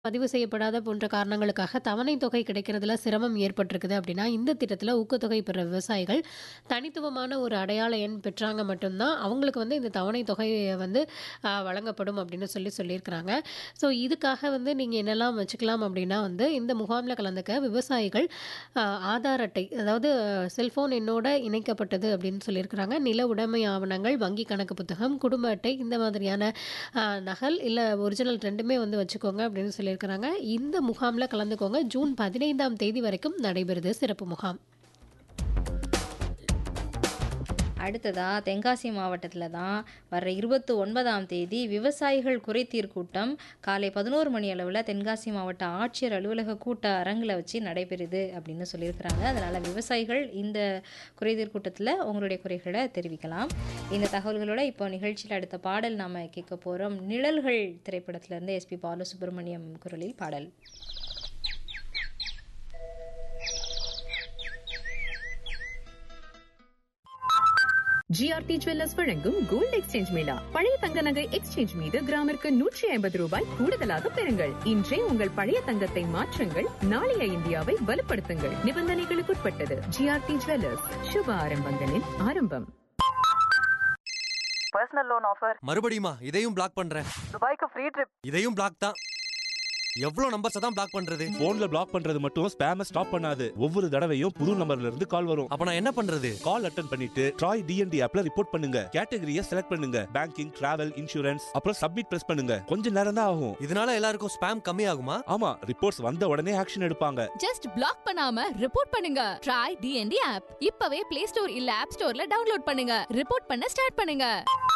பதிவு செய்யப்படாத போன்ற காரணங்களுக்காக தவணை தொகை கிடைக்கிறதுல சிரமம் ஏற்பட்டிருக்குது அப்படின்னா இந்த திட்டத்தில் ஊக்கத்தொகை பெற விவசாயிகள் தனித்துவமான ஒரு அடையாள எண் பெற்றாங்க மட்டும்தான் அவங்களுக்கு வந்து இந்த தவணை தொகை வந்து ஆ, வழங்கப்படும் அப்படின்னு சொல்லி சொல்லியிருக்கிறாங்க ஸோ இதுக்காக வந்து நீங்கள் என்னெல்லாம் வச்சுக்கலாம் அப்படின்னா வந்து இந்த முகாமில் கலந்துக்க விவசாயிகள் ஆ, ஆதார் அட்டை அதாவது செல்ஃபோன் எண்ணோட இணைக்கப்பட்டது அப்படின்னு சொல்லியிருக்கிறாங்க நில உடைமை ஆவணங்கள் வங்கி கணக்கு புத்தகம் குடும்ப அட்டை இந்த மாதிரியான ஆ, நகல் இல்லை ஒரிஜினல் ரெண்டுமே வந்து வச்சுக்கோங்க அப்படின்னு சொல்லியிருக்கிறாங்க இந்த முகாமில் கலந்துக்கோங்க ஜூன் பதினைந்தாம் தேதி வரைக்கும் நடைபெறுது சிறப்பு முகாம் அடுத்ததா தென்காசி மாவட்டத்தில் தான் வர்ற இருபத்தி ஒன்பதாம் தேதி விவசாயிகள் குறைதீர் கூட்டம் காலை பதினோரு மணி அளவில் தென்காசி மாவட்ட ஆட்சியர் அலுவலக கூட்ட அரங்கில் வச்சு நடைபெறுது அப்படின்னு சொல்லியிருக்கிறாங்க அதனால் விவசாயிகள் இந்த குறைதீர் கூட்டத்தில் உங்களுடைய குறைகளை தெரிவிக்கலாம் இந்த தகவல்களோட இப்போ நிகழ்ச்சியில் அடுத்த பாடல் நாம் கேட்க போகிறோம் நிழல்கள் திரைப்படத்திலேருந்து எஸ்பி பாலசுப்ரமணியம் குரலில் பாடல் ஜிஆர்டி ஜுவல்லர்ஸ் வழங்கும் கோல்ட் எக்ஸ்சேஞ்ச் மேளா பழைய தங்க நகை எக்ஸ்சேஞ்ச் மீது கிராமிற்கு நூற்றி ஐம்பது ரூபாய் கூடுதலாக பெறுங்கள் இன்றே உங்கள் பழைய தங்கத்தை மாற்றுங்கள் நாளைய இந்தியாவை வலுப்படுத்துங்கள் நிபந்தனைகளுக்குட்பட்டது ஜிஆர்டி ஜுவல்லர்ஸ் சுப ஆரம்பங்களின் ஆரம்பம் பர்சனல் லோன் ஆஃபர் மறுபடியுமா இதையும் பிளாக் பண்றேன் துபாய்க்கு ஃப்ரீ ட்ரிப் இதையும் பிளாக் தான் எவ்வளவு நம்பர்ஸ் தான் பிளாக் பண்றது போன்ல பிளாக் பண்றது மட்டும் ஸ்பேம ஸ்டாப் பண்ணாது ஒவ்வொரு தடவையும் புது நம்பர்ல இருந்து கால் வரும் அப்ப நான் என்ன பண்றது கால் அட்டன் பண்ணிட்டு ட்ராய் டிஎன்டி ஆப்ல ரிப்போர்ட் பண்ணுங்க கேட்டகரியை செலக்ட் பண்ணுங்க பேங்கிங் டிராவல் இன்சூரன்ஸ் அப்புறம் சப்மிட் பிரஸ் பண்ணுங்க கொஞ்ச நேரம் தான் ஆகும் இதனால எல்லாருக்கும் ஸ்பேம் கம்மி ஆகுமா ஆமா ரிப்போர்ட்ஸ் வந்த உடனே ஆக்ஷன் எடுப்பாங்க ஜஸ்ட் பிளாக் பண்ணாம ரிப்போர்ட் பண்ணுங்க ட்ரை டிஎன்டி ஆப் இப்பவே பிளே ஸ்டோர் இல்ல ஆப் ஸ்டோர்ல டவுன்லோட் பண்ணுங்க ரிப்போர்ட் பண்ண ஸ்டார்ட் பண்ணுங்க